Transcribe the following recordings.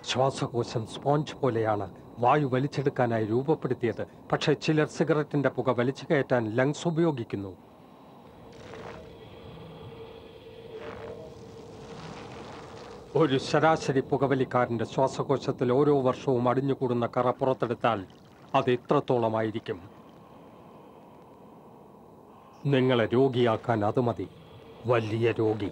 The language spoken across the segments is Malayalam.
ശ്വാസകോശം സ്പോഞ്ച് പോലെയാണ് വായു വലിച്ചെടുക്കാനായി രൂപപ്പെടുത്തിയത് പക്ഷേ ചിലർ സിഗരറ്റിന്റെ പുക വലിച്ചു കയറ്റാൻ ലങ്സ് ഉപയോഗിക്കുന്നു ഒരു ശരാശരി പുകവലിക്കാരന്റെ ശ്വാസകോശത്തിൽ ഓരോ വർഷവും അടിഞ്ഞുകൂടുന്ന കറ പുറത്തെടുത്താൽ അത് ഇത്രത്തോളമായിരിക്കും നിങ്ങളെ രോഗിയാക്കാൻ അത് മതി വലിയ രോഗി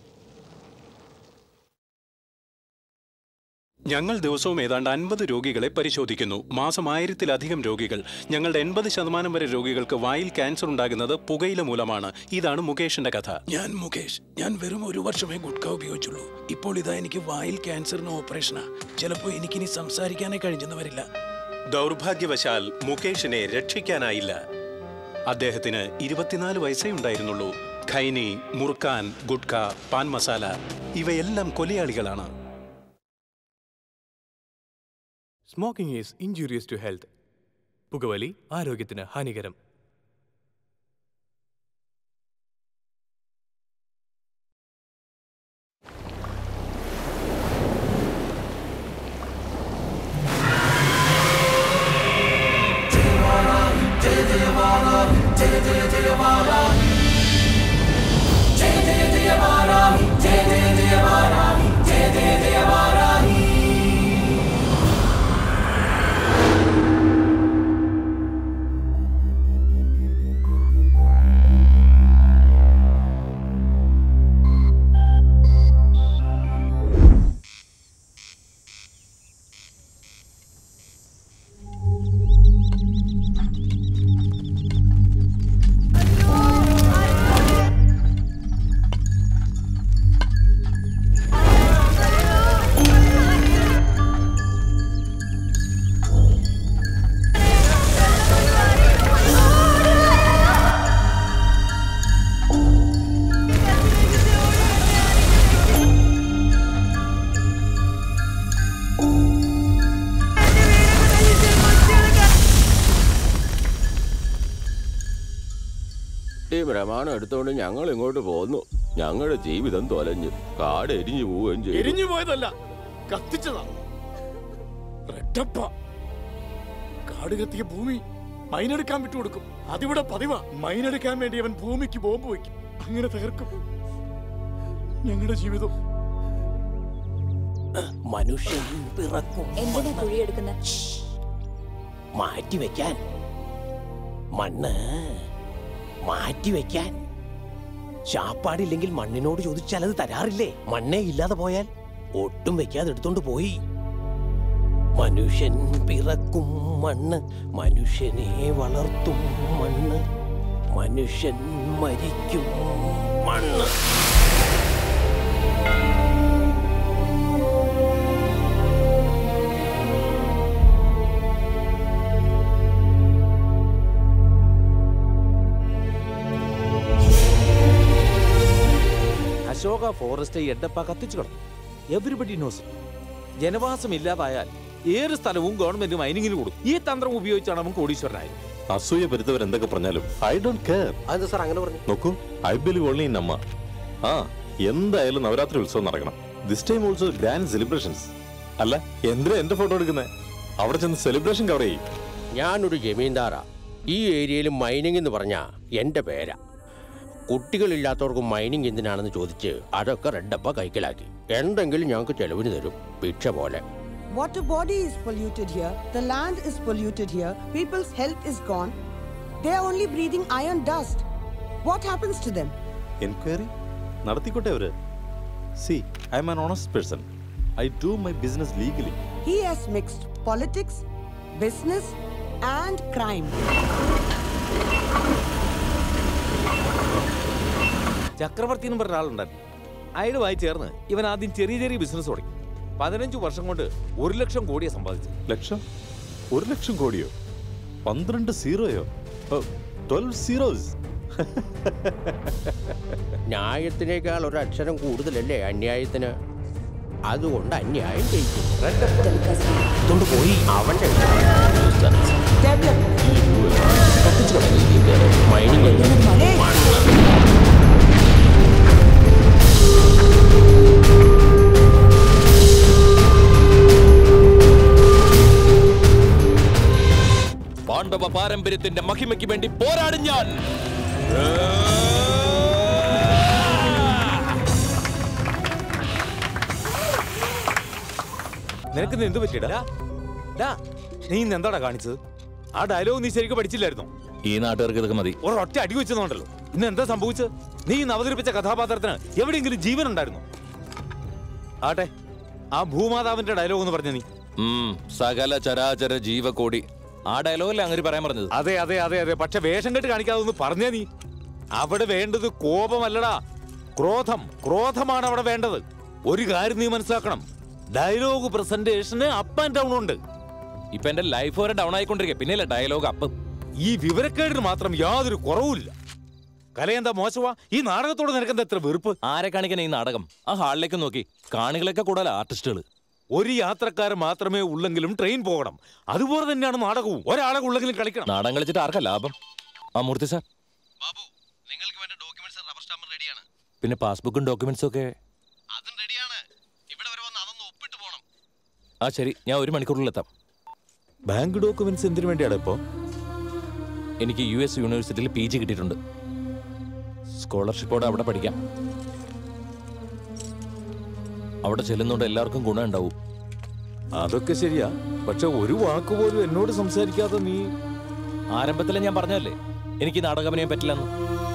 ഞങ്ങൾ ദിവസവും ഏതാണ്ട് അൻപത് രോഗികളെ പരിശോധിക്കുന്നു മാസം ആയിരത്തിലധികം രോഗികൾ ഞങ്ങളുടെ എൺപത് ശതമാനം വരെ രോഗികൾക്ക് വായിൽ ക്യാൻസർ ഉണ്ടാകുന്നത് പുകയില മൂലമാണ് ഇതാണ് മുകേഷിന്റെ കഥ ഞാൻ മുകേഷ് ഞാൻ വെറും ഒരു വർഷമേ ഗുഡ്ക ഉപയോഗിച്ചുള്ളൂ ഇപ്പോൾ ഇതാ എനിക്ക് വായിൽ ക്യാൻസറിന് ഓപ്പറേഷനാ ചിലപ്പോൾ എനിക്കിനി സംസാരിക്കാനേ കഴിഞ്ഞെന്ന് വരില്ല ദൗർഭാഗ്യവശാൽ മുകേഷിനെ രക്ഷിക്കാനായില്ല അദ്ദേഹത്തിന് ഇരുപത്തിനാല് വയസ്സേ ഉണ്ടായിരുന്നുള്ളൂ ഖൈനി മുറുക്കാൻ ഗുഡ്ക പാൻ മസാല ഇവയെല്ലാം കൊലയാളികളാണ് smoking is injurious to health പുകവലി ആരോഗ്യത്തിന് ഹാനികരം ഈ പ്രമാണം എടുത്തോണ്ട് ഞങ്ങൾ ഇങ്ങോട്ട് പോന്നു ഞങ്ങളുടെ ജീവിതം തൊലഞ്ഞു കാട് എരിഞ്ഞു പോവുകയും ചെയ്തു എരിഞ്ഞു പോയതല്ല കത്തിച്ചതാ റെഡപ്പ കാട് കത്തിയ ഭൂമി മൈനെടുക്കാൻ വിട്ടുകൊടുക്കും അതിവിടെ പതിവാ മൈനെടുക്കാൻ വേണ്ടി അവൻ ഭൂമിക്ക് ബോംബ് വയ്ക്കും അങ്ങനെ തകർക്കും ഞങ്ങളുടെ ജീവിതം മനുഷ്യൻ പിറക്കും എന്തിനാ കുഴിയെടുക്കുന്ന മാറ്റി വെക്കാൻ മണ്ണ് മാറ്റി വെക്കാൻ ശാപ്പാടില്ലെങ്കിൽ മണ്ണിനോട് ചോദിച്ചാൽ അത് തരാറില്ലേ മണ്ണേ ഇല്ലാതെ പോയാൽ ഒട്ടും വെക്കാതെ എടുത്തോണ്ട് പോയി മനുഷ്യൻ പിറക്കും മണ്ണ് മനുഷ്യനെ വളർത്തും മണ്ണ് മനുഷ്യൻ മരിക്കും മണ്ണ് അശോക ഫോറസ്റ്റ് എഡപ്പ കത്തിച്ചു കളഞ്ഞു എവരിബഡി നോസ് ജനവാസം ഇല്ലാതായാൽ ഏത് സ്ഥലവും ഗവൺമെന്റ് മൈനിങ്ങിന് കൊടുക്കും ഈ തന്ത്രം ഉപയോഗിച്ചാണ് അവൻ കോടീശ്വരനായത് അസൂയ പെരുത്തവർ എന്തൊക്കെ പറഞ്ഞാലും ഐ ഡോണ്ട് കെയർ അതെന്താ സാർ അങ്ങനെ പറഞ്ഞു നോക്കൂ ഐ ബിലീവ് ഓൺലി ഇൻ അമ്മ ആ എന്തായാലും നവരാത്രി ഉത്സവം നടക്കണം this time also grand celebrations അല്ല എന്തിനാ എന്റെ ഫോട്ടോ എടുക്കുന്നത് അവിടെ ചെന്ന് സെലിബ്രേഷൻ കവർ ചെയ്യും ഞാനൊരു ജമീന്ദാറാ ഈ ഏരിയയിൽ മൈനിങ് എന്ന് പറഞ്ഞാ എന്റെ പേരാ കുട്ടികളില്ലാത്തവർക്ക് മൈനിങ് എന്തിനാണെന്ന് ചോദിച്ച് അതൊക്കെ റെഡപ്പ കൈക്കലാക്കി എന്തെങ്കിലും ഞങ്ങൾക്ക് ചെലവിന് തരും ഭിക്ഷ പോലെ Water body is polluted here. The land is polluted here. People's health is gone. They are only breathing iron dust. What happens to them? Enquiry നടത്തിക്കോട്ടെ അവര് see I am an honest person I do my business legally He has mixed politics, business, and crime. ചക്രവർത്തി എന്ന് പറഞ്ഞ ആളുണ്ടായിരുന്നു അയാളുമായി ചേർന്ന് ഇവൻ ആദ്യം ചെറിയ ചെറിയ ബിസിനസ് തുടങ്ങി പതിനഞ്ച് വർഷം കൊണ്ട് ഒരു ലക്ഷം കോടിയെ സമ്പാദിച്ചു ലക്ഷം ഒരു ലക്ഷം കോടിയോ പന്ത്രണ്ട് സീറോയോ ട്വൽവ് സീറോസ് ന്യായത്തിനേക്കാൾ ഒരു അക്ഷരം കൂടുതലല്ലേ അന്യായത്തിന് അതുകൊണ്ട് അന്യായം ചെയ്യിക്കും അതുകൊണ്ട് പോയി അവന്റെ മൈനിങ് പാരമ്പര്യത്തിന്റെ മഹിമയ്ക്ക് വേണ്ടി പോരാടും ഞാൻ നിനക്ക് ഇന്ന് എന്ത് പറ്റിയടാ ഡാ, നീ ഇന്ന് എന്താടാ കാണിച്ചത് ആ ഡയലോഗ് നീ ശരിക്കും പഠിച്ചില്ലായിരുന്നോ ഈ നാട്ടുകാർക്ക് ഇതൊക്കെ മതി ഒരൊറ്റ അടി വെച്ചതുകൊണ്ടല്ലോ ഇന്ന് എന്താ സംഭവിച്ചത് നീ ഇന്ന് അവതരിപ്പിച്ച കഥാപാത്രത്തിന് എവിടെയെങ്കിലും ജീവൻ ഉണ്ടായിരുന്നു ആട്ടെ ആ ഭൂമാതാവിന്റെ ഡയലോഗ് എന്ന് പറഞ്ഞ നീ ഉം, സകല ചരാചര ജീവകോടി ആ ഡയലോഗല്ലേ അങ്ങനെ പറയാൻ പറഞ്ഞത് അതെ അതെ അതെ അതെ പക്ഷെ വേഷം കെട്ട് കാണിക്കാതെ ഒന്ന് പറഞ്ഞേ നീ അവിടെ വേണ്ടത് കോപമല്ലടാ ക്രോധം ക്രോധമാണ് അവിടെ വേണ്ടത് ഒരു കാര്യം നീ മനസ്സിലാക്കണം ഡയലോഗ് പ്രസന്റേഷന് അപ്പ് ആൻഡ് ഡൗൺ ഉണ്ട് ഇപ്പൊ എന്റെ ലൈഫ് വരെ ഡൗൺ ആയിക്കൊണ്ടിരിക്കുക പിന്നെയല്ലേ ഡയലോഗ് അപ്പം ഈ വിവരക്കേടിന് മാത്രം യാതൊരു കുറവുമില്ല കലയെന്താ മോശമാ ഈ നാടകത്തോട് നിനക്കെന്താ എത്ര വെറുപ്പ് ആരെ കാണിക്കാൻ ഈ നാടകം ആ ഹാളിലേക്ക് നോക്കി കാണികളൊക്കെ കൂടുതൽ ആർട്ടിസ്റ്റുകൾ ഒരു യാത്രക്കാരൻ മാത്രമേ ഉള്ളെങ്കിലും ട്രെയിൻ പോകണം അതുപോലെ തന്നെയാണ് നാടകവും ഒരാളെ ഉള്ളെങ്കിലും കളിക്കണം നാടകം കളിച്ചിട്ട് ആർക്കാ ലാഭം ആ മൂർത്തി സാർ പിന്നെ പാസ്ബുക്കും ഡോക്യുമെന്റ്സും ഒക്കെ ആ ശരി ഞാൻ ഒരു മണിക്കൂറിൽ എത്താം ബാങ്ക് ഡോക്യുമെന്റ്സ് എന്തിനു വേണ്ടിയാണ് ഇപ്പോ എനിക്ക് യു എസ് യൂണിവേഴ്സിറ്റിയിൽ പി ജി കിട്ടിയിട്ടുണ്ട് സ്കോളർഷിപ്പോടെ അവിടെ പഠിക്കാം അവിടെ ചെല്ലുന്നോണ്ട് എല്ലാവർക്കും ഗുണം ഉണ്ടാവും അതൊക്കെ ശരിയാ പക്ഷെ ഒരു വാക്ക് പോലും എന്നോട് സംസാരിക്കാതെ നീ ആരംഭത്തിൽ ഞാൻ പറഞ്ഞല്ലേ എനിക്ക് നാടകമനയെ പറ്റില്ലെന്ന്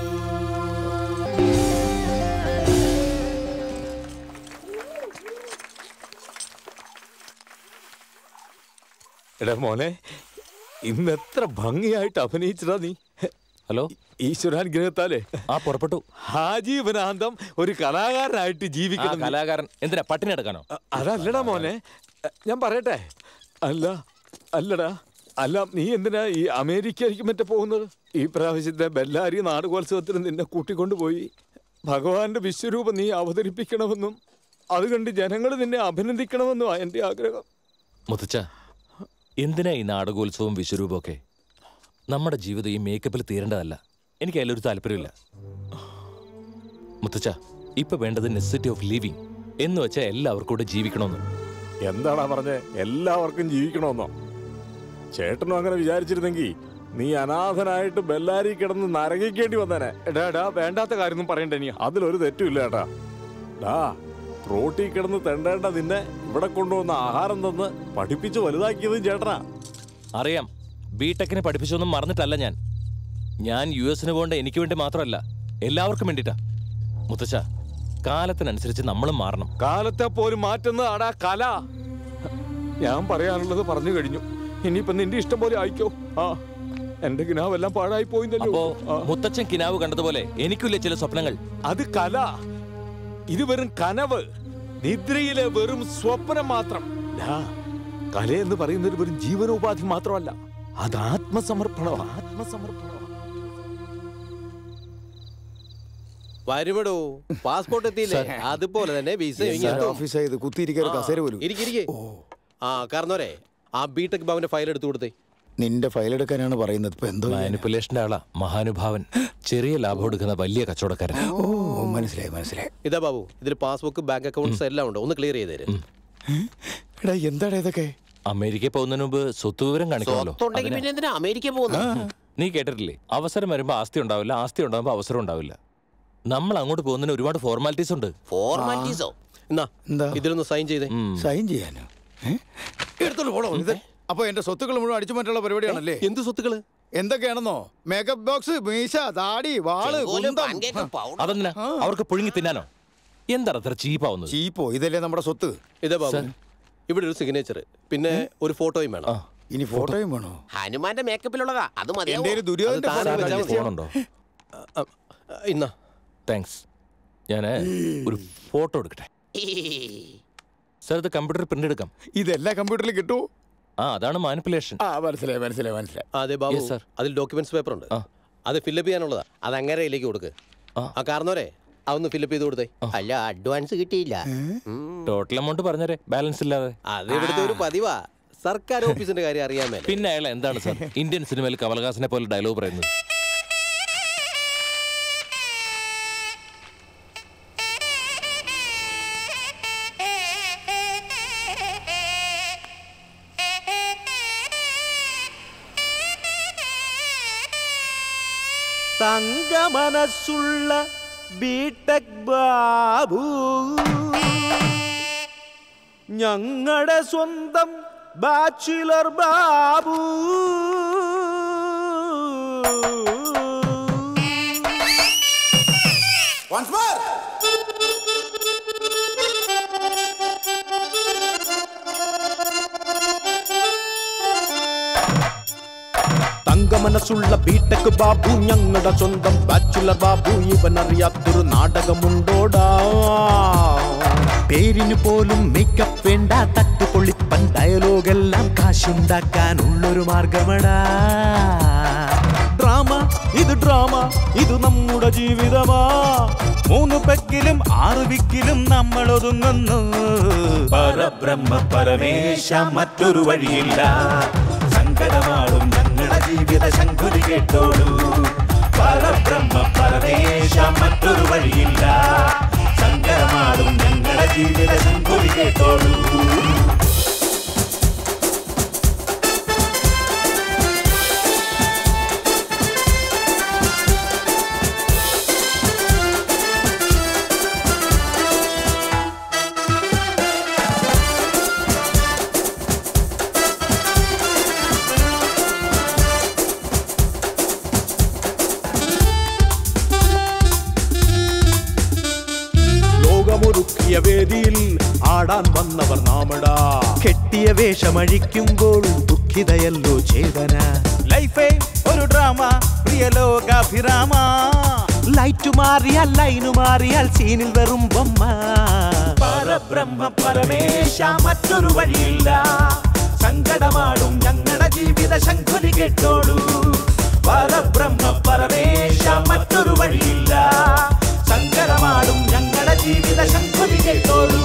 എടാ മോനെ ഇന്ന് എത്ര ഭംഗിയായിട്ട് അഭിനയിച്ചതാ നീ ഹലോ ഈശ്വരാനുഗ്രഹത്താലേ ആ പുറപ്പെട്ടു ആജീവനാന്തം ഒരു കലാകാരനായിട്ട് ആ ജീവിക്കണം നീ. കലാകാരൻ എന്തിനാ പട്ടിണി എടുക്കാനോ അ- അതല്ലടാ മോനെ ഞാൻ പറയട്ടെ അല്ല അല്ലടാ അല്ല നീ എന്തിനാ ഈ അമേരിക്കയിലേക്ക് മറ്റേ പോകുന്നത് ഈ പ്രാവശ്യത്തെ ബെല്ലാരി നാടകോത്സവത്തിന് നിന്നെ കൂട്ടിക്കൊണ്ടുപോയി ഭഗവാന്റെ വിശ്വരൂപം നീ അവതരിപ്പിക്കണമെന്നും അത് കണ്ട് ജനങ്ങൾ നിന്നെ അഭിനന്ദിക്കണമെന്നുമാ എൻ്റെ ആഗ്രഹം മുത്തച്ഛ എന്തിനാ ഈ നാടകോത്സവവും വിശ്വരൂപവും ഒക്കെ നമ്മുടെ ജീവിതം ഈ മേക്കപ്പിൽ തീരേണ്ടതല്ല എനിക്ക് അതിലൊരു താല്പര്യമില്ല മുത്തച്ഛ ഇപ്പൊ വേണ്ടത് നെസസിറ്റി ഓഫ് ലിവിങ് എന്ന് വെച്ചാൽ എല്ലാവർക്കും കൂടെ ജീവിക്കണമെന്ന് എന്താടാ പറഞ്ഞേ എല്ലാവർക്കും ജീവിക്കണമെന്നോ ചേട്ടനും അങ്ങനെ വിചാരിച്ചിരുന്നെങ്കിൽ നീ അനാഥനായിട്ട് ബെല്ലാരി കിടന്ന് നരകിക്കേണ്ടി വന്നേനെ എടാ എടാ വേണ്ടാത്ത കാര്യമൊന്നും പറയണ്ട നീ അതിലൊരു തെറ്റുമില്ല ഏട്ടാ ഡാ റോട്ടി കിടന്ന് തെണ്ടേണ്ട നിന്നെ ഇവിടെ കൊണ്ടുവന്ന ആഹാരം തന്ന് പഠിപ്പിച്ച് വലുതാക്കിയതും ചേട്ടനാ അറിയാം ബി ടെക്കിനെ പഠിപ്പിച്ചൊന്നും മറന്നിട്ടല്ല ഞാൻ ഞാൻ യു എസിന് പോകേണ്ട എനിക്ക് വേണ്ടി മാത്രമല്ല എല്ലാവർക്കും വേണ്ടിയിട്ടാ മുത്തച്ഛ കാലത്തിനനുസരിച്ച് നമ്മളും മാറണം കാലത്തെ പോലും മാറ്റുന്നതാടാ കല ഞാൻ പറയാനുള്ളത് പറഞ്ഞു കഴിഞ്ഞു ഇനിയിപ്പൊ നിന്റെ ഇഷ്ടം പോലെ ആയിക്കോ ആ എന്റെ കിനാവെല്ലാം പാഴായി പോയിന്നല്ലോ അപ്പോ ആ. മുത്തച്ഛൻ കിനാവ് കണ്ടതുപോലെ എനിക്കില്ലേ ചില സ്വപ്നങ്ങൾ അത് കല ഇത് വെറും കനവ് നിദ്രയിലെ വെറും സ്വപ്നം മാത്രം ഡാ, കല എന്ന് പറയുന്നത് വെറും ജീവനോപാധി മാത്രമല്ല അത് ആത്മസമർപ്പണം ആത്മസമർപ്പണം വരുമടോ പാസ്പോർട്ട് എത്തിയില്ലേ അതുപോലെ തന്നെ വിസ ഓഫീസായത് കുത്തിയിരിക്കാൻ കസേര പോലും ഇരിക്കിരിക്കെ ആ കാരണവരെ ആ ബിടെക് ഭവന്റെ ഫയൽ എടുത്തു കൊടുത്തേ നിന്റെ ഫയൽ എടുക്കാനാണ് പറയുന്നത് ഇപ്പൊ എന്തോ ചെയ്യാനാ? മാനിപ്പുലേഷന്റെ ആളാ മഹാനുഭാവൻ ചെറിയ ലാഭം എടുക്കുന്ന വലിയ കച്ചവടക്കാരൻ ഓ മനസ്സിലായി മനസ്സിലായി ഇതാ ബാബു ഇതിൽ പാസ്ബുക്ക് ബാങ്ക് അക്കൗണ്ട്സ് എല്ലാം ഉണ്ട് ഒന്ന് ക്ലിയർ ചെയ്തേര് എടാ എന്താടാ ഇതൊക്കെ അമേരിക്കയിൽ പോകുന്നതിന് മുമ്പ് സ്വത്ത് വിവരം കാണിക്കണമല്ലോ സ്വത്തുണ്ടെങ്കിൽ പിന്നെ എന്തിനാ അമേരിക്ക പോകുന്നത് നീ കേട്ടിട്ടില്ലേ അവസരം വരുമ്പോ ആസ്തി ഉണ്ടാവില്ല ആസ്തി ഉണ്ടാവുമ്പോ അവസരം ഉണ്ടാവില്ല നമ്മൾ അങ്ങോട്ട് പോകുന്നതിന് ഒരുപാട് ഫോർമാലിറ്റീസ് ഉണ്ട് ഫോർമാലിറ്റീസോ എന്നാ എന്താ ഇതിലൊന്ന് സൈൻ ചെയ്തേ സൈൻ ചെയ്യാനോ ഏ? എടുത്തോളൂ പോടോ ഇത് അപ്പൊ എന്റെ സ്വത്തുക്കൾ മുഴുവൻ അടിച്ചു മാറ്റാനുള്ള പരിപാടിയാണല്ലേ എന്ത് സ്വത്തുക്കള് എന്തൊക്കെയാണെന്നോ മേക്കപ്പ് ബോക്സ് മീശ താടി വാള് കുന്തം അതെന്തിനാ അവർക്ക് പുഴുങ്ങി തിന്നാനോ എന്താണ് അത്ര ചീപ്പാവുന്നത് ചീപ്പോ ഇതല്ലേ നമ്മുടെ സ്വത്ത് ഇതാ ബാബു ഇവിടെ ഒരു സിഗ്നേച്ചർ പിന്നെ ഒരു ഫോട്ടോയും വേണം ഇനി ഫോട്ടോയും വേണോ ഹനുമാന്റെ മേക്കപ്പിലുള്ളതാ അത് മതി എന്റെ ഒരു ദുര്യോധന്റെ photo ഫോണുണ്ടോ ഇന്നാ താങ്ക്സ് ഞാൻ ഒരു ഫോട്ടോ എടുക്കട്ടെ സാർ ഇത് കമ്പ്യൂട്ടർ പ്രിന്റ് എടുക്കാം ഇതെല്ലാ കമ്പ്യൂട്ടറിൽ കിട്ടൂ ആ അതാണ് മാനിപ്പുലേഷൻ ആ മനസ്സിലായി മനസ്സിലായി മനസ്സിലായി അതെ ബാബു Yes, sir. അതിൽ ഡോക്യുമെന്റ്സ് പേപ്പർ ഉണ്ട് അത് ഫില്ലപ്പ് ചെയ്യാനുള്ളതാ അത് അങ്ങനെ കയ്യിലേക്ക് കൊടുക്ക് ആ കാരണവരെ അതൊന്ന് ഫില്ലപ്പ് ചെയ്ത് കൊടുത്തേ അല്ല അഡ്വാൻസ് കിട്ടിയില്ല ടോട്ടൽ എമൗണ്ട് പറഞ്ഞേരെ ബാലൻസ് ഇല്ലാതെ അത് ഇവിടുത്തെ ഒരു പതിവാ സർക്കാർ ഓഫീസിന്റെ കാര്യം അറിയാൻ മേലെ പിന്നെ അയാൾ എന്താണ് സാർ ഇന്ത്യൻ സിനിമയിൽ കമൽഹാസനെ പോലെ ഡയലോഗ് പറയുന്നത് തങ്ക മനസ്സുള്ള ബിടെക് ബാബു ഞങ്ങളുടെ സ്വന്തം ബാച്ചുലർ ബാബു Once more. തങ്ക മനസ്സുള്ള ബിടെക് ബാബു ഞങ്ങളുടെ സ്വന്തം ബാച്ചുലർ ബാബു ഇവൻ അറിയാത്തൊരു നാടകമുണ്ടോടാ പേരിന് പോലും മേക്കപ്പ് വേണ്ട തട്ടുപൊളിപ്പൻ ഡയലോഗെല്ലാം കാശുണ്ടാക്കാനുള്ളൊരു മാർഗമടാ ഡ്രാമ ഇത് ഡ്രാമ ഇത് നമ്മുടെ ജീവിതമാ മൂന്ന് പെക്കിലും ആറ് വിക്കിലും നമ്മൾ ഒതുങ്ങുന്നു പരബ്രഹ്മ പരമേശ മറ്റൊരു വഴിയില്ല സങ്കടമാളും ഞങ്ങളുടെ ജീവിത ശങ്കുരി കേട്ടോളൂ പരബ്രഹ്മ പരമേശ മറ്റൊരു വഴിയില്ല സങ്കടമാളും ഞങ്ങളുടെ ജീവിത ശങ്കുരി കേട്ടോളൂ ലോകമൊരുക്കിയ വേദിയിൽ ആടാൻ വന്നവർ നാമടാ കെട്ടിയ വേഷമഴിക്കുമ്പോൾ ദുഃഖിതയല്ലോ ചേതന ലൈഫേ ഒരു ഡ്രാമ പ്രിയ ലോകാഭിരാമ ലൈറ്റ് മാറിയാൽ ലൈനു മാറിയാൽ സീനിൽ വെറും ബൊമ്മ പരബ്രഹ്മ പരമേശ മറ്റൊരു വഴിയില്ല സങ്കടമാടും ഞങ്ങളുടെ ജീവിത ശങ്കുരി കേട്ടോളൂ പരബ്രഹ്മ പരമേശ മറ്റൊരു വഴിയില്ല സങ്കടമാടും ഞങ്ങളുടെ ജീവിത ശങ്കുരി കേട്ടോളൂ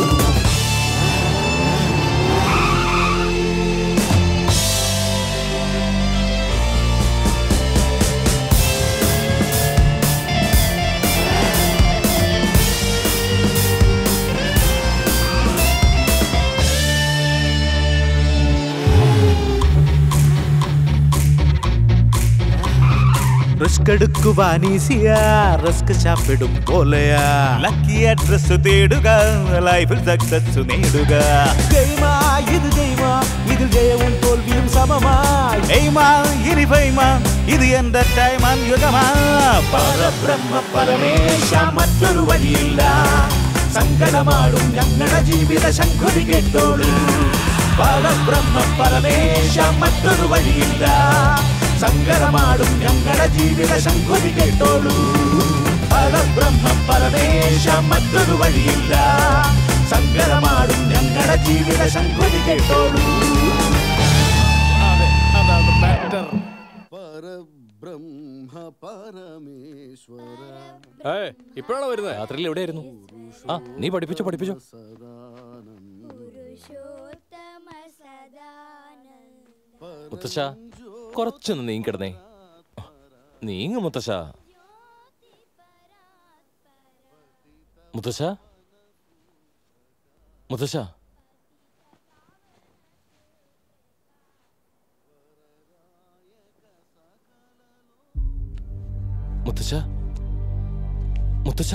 റിസ്ക് എടുക്കുവാൻ ഈസിയാ റിസ്ക് ചാപ്പിടും പോലെയാ ലക്കി അഡ്രസ് തേടുക ലൈഫിൽ സക്സസ് നേടുക ഗെയിമാ ഇത് ഗെയിമാ ഇതിൽ ജയവും തോൽവിയും സമമായി എയ്മാ ഇനി ഫൈമാ ഇത് എന്റെ ടൈം യുഗമാ പരബ്രഹ്മ പരമേശ മറ്റൊരു വഴിയില്ല സങ്കടമാടും ഞങ്ങളുടെ ജീവിത ശങ്കുരി കേട്ടോളൂ പരബ്രഹ്മ പരമേശ മറ്റൊരു വഴിയില്ല സങ്കടമാടും ഞങ്ങളുടെ ജീവിത ശങ്കുരി കേട്ടോളൂ പരബ്രഹ്മ പരമേശ മറ്റൊരു വഴിയില്ല സങ്കടമാടും ഞങ്ങളുടെ ജീവിത ശങ്കുരി കേട്ടോളൂ അതാണ് മാറ്റർ ഇപ്പോഴാണോ വരുന്നത് രാത്രിയിൽ എവിടെയായിരുന്നു ആ നീ പഠിപ്പിച്ചോ പഠിപ്പിച്ചോ മുത്തശ്ശ കുറച്ചൊന്ന് നീങ്ങിക്കിടന്നേ നീങ്ങ മുത്തശ്ശ മുത്തശ്ശ മുത്തശ്ശ മുത്തശ്ശ മുത്തശ്ശ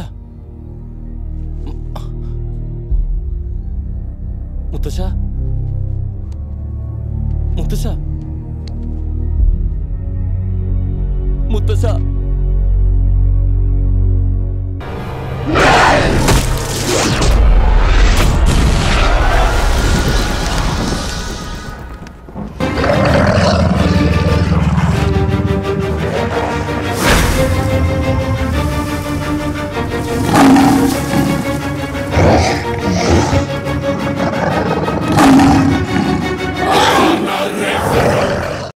മുത്തശ്ശ മുത്തശ്ശ മുത്തശ്ശ